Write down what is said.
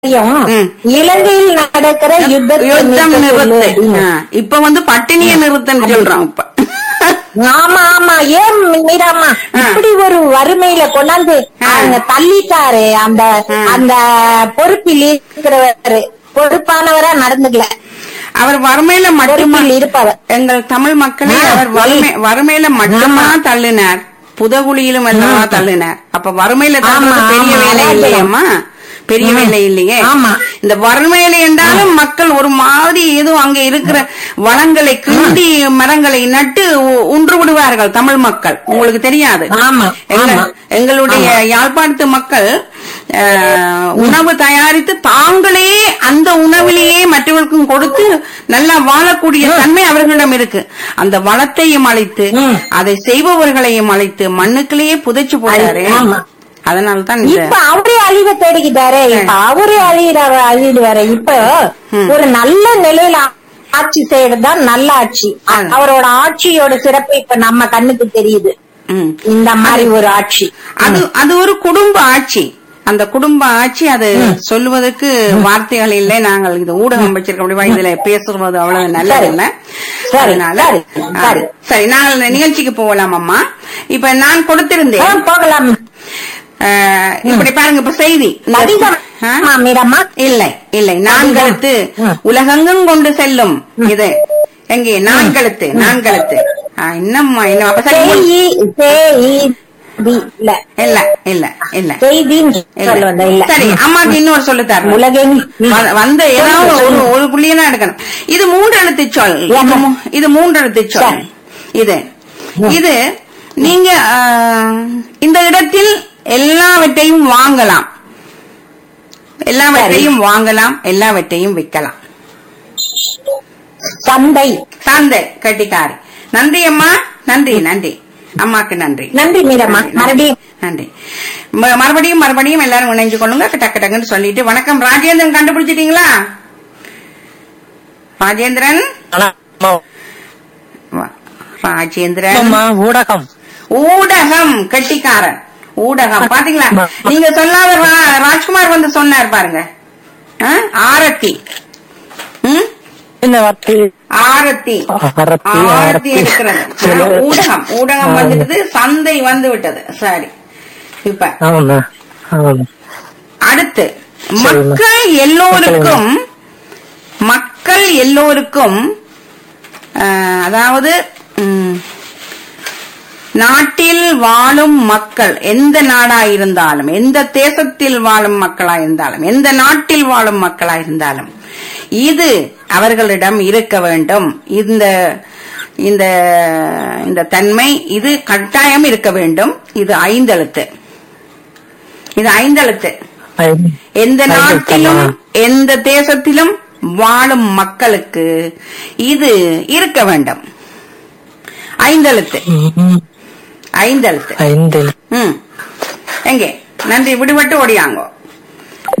தெரியும் ம். இலங்கையில் நடக்கிற யுத்தத்தை யுத்தம் நிறுத்த சொல்லு நிறுத்து அப்படின்னு. ஆ, இப்ப வந்து பட்டினிய நிறுத்தன்னு சொல்றான் இப்ப ஆமா ஆமா ஏன் மீராமா ஆ. இப்படி ஒரு வறுமையில கொண்டாந்து ஆ. அவங்க தள்ளிட்டாரு அந்த ஆ. அந்த பொறுப்பில் இருக்கிறவரு பொறுப்பானவரா நடந்துக்கல அவர் வறுமையில மட்டுமா பொறுப்பில் இருப்பவர் எங்கள் தமிழ் மக்களை ஆ, அவர் வறுமை வறுமையில மட்டுமா தள்ளினார் புதகுழியிலும் அல்லவா தள்ளினார் அப்ப வறுமையில தள்ளுறது ஆமா, பெரிய ஆமா, வேலை அதான் இல்லையம்மா பெரிய ம். வேலை இல்லையே ஆமா. இந்த வறுமையில என்றாலும் மக்கள் ஒரு மாதிரி ஏதோ அங்க இருக்கிற வளங்களை கிண்டி மரங்களை நட்டு உ- உன்று விடுவார்கள் தமிழ் மக்கள் உங்களுக்கு தெரியாது ஆமா, எங்க- ஆமா. எங்களுடைய யாழ்ப்பாணத்து மக்கள் அஹ், உணவு தயாரித்து தாங்களே அந்த உணவிலேயே மற்றவர்களுக்கும் கொடுத்து நல்லா வாழக்கூடிய தன்மை அவர்களிடம் இருக்கு அந்த வளத்தையும் அழைத்து ம். அதை செய்பவர்களையும் அழைத்து மண்ணுக்குள்ளேயே புதைச்சு போட்டாரு ஆமா. அதனால தான் இந்த இப்ப அவரே அழிவை தேடிக்கிட்டாரு இப்ப அவரே அழியிறாரு அழிடுவாரு இப்ப ம். ஒரு நல்ல நிலையில ஆட்சி செய்யறது தான் நல்ல ஆட்சி ஆ. அவரோட ஆட்சியோட சிறப்பு இப்ப நம்ம கண்ணுக்கு தெரியுது ம். இந்த மாதிரி ஒரு ஆட்சி அது அது ஒரு குடும்ப ஆட்சி அந்த குடும்ப ஆட்சி அது சொல்லுவதற்கு வார்த்தைகள் இல்லை நாங்கள் இது ஊடகம் வச்சிருக்க முடியுமா இதுல பேசுறது அவ்வளவு நல்லது இல்ல சரி, அதனால சரி, ஆ, சரி. சரி நாங்கள் இந்த நிகழ்ச்சிக்கு போகலாம் அம்மா இப்ப நான் ஆ, கொடுத்திருந்தேன் போகலாம் அஹ், இப்படி பாருங்க இப்ப செய்தி நதிகம் ஆ? மீரம்மா இல்லை இல்லை நான்கழுத்து ம். உலகெங்கும் கொண்டு செல்லும் இது எங்கே நான்கழுத்து நான்கழுத்து ஆ, என்னம்மா என்ன அப்ப சரி செய்தி செய்தி இல்ல இல்ல இல்ல இல்ல செய்தின்னு சொல்ல இல்ல. வந்தேன் இல்ல சரி அம்மாக்கு இன்னொரு சொல்லு தரேன் உலகெங்கும் வ- வந்த ஏதாவது ஒரு ஒரு புள்ளியெல்லாம் எடுக்கணும் இது மூன்று எழுத்து சொல் இது ஏம்மா? மூ- இது மூன்று எழுத்து சொல் சரி. இது இது நீங்க ஆ, இந்த இடத்தில் எல்லாவற்றையும் வாங்கலாம் எல்லாவற்றையும் வாங்கலாம் எல்லாவற்றையும் விற்கலாம் சந்தை சாந்தை கட்டிக்காரி நன்றி அம்மா நன்றி நன்றி அம்மாக்கு நன்றி நன்றி மீரம்மா மறுபடியும் நன்றி ம- மறுபடியும் மறுபடியும் எல்லாரும் இணைஞ்சு கொள்ளுங்க டக்கு டக்குன்னு சொல்லிட்டு வணக்கம் ராஜேந்திரன் கண்டுபிடிச்சிட்டீங்களா ராஜேந்திரன் வா- ராஜேந்திரன் அம்மா ஊடகம் ஊடகம் கட்டிக்காரன் ஊடகம் பாத்தீங்களா நீங்க சொல்லாத ரா- ராஜ்குமார் வந்து சொன்னார் பாருங்க ஆ? ஆரத்தி ம்? என்ன வார்த்தை ஆரத்தி ஆரத்தி, ஆரத்தி ஆரத்தி. எடுக்கிறது ஆ, ஊடகம் ஊடகம் வந்துட்டு சந்தை வந்து விட்டது சரி இப்ப ஆமாண்ணா ஆமாண்ணா அடுத்து சரிம்மா. மக்கள் எல்லோருக்கும் மக்கள் எல்லோருக்கும் ஆஹ், அதாவது ம், நாட்டில் வாழும் மக்கள் எந்த நாடா இருந்தாலும் எந்த தேசத்தில் வாழும் மக்களா இருந்தாலும் எந்த நாட்டில் வாழும் மக்களா இருந்தாலும் இது அவர்களிடம் இருக்க வேண்டும் இந்த இந்த இந்த தன்மை இது கட்டாயம் இருக்க வேண்டும் இது ஐந்தெழுத்து இது ஐந்தெழுத்து எந்த ஐந்து நாட்டிலும் எழுத்தா? எந்த தேசத்திலும் வாழும் மக்களுக்கு இது இருக்க வேண்டும் ஐந்தெழுத்து ம், ஐந்தெழுத்து ஐந்து ம் எங்கே நன்றி விடுபட்டு ஓடியாங்கோ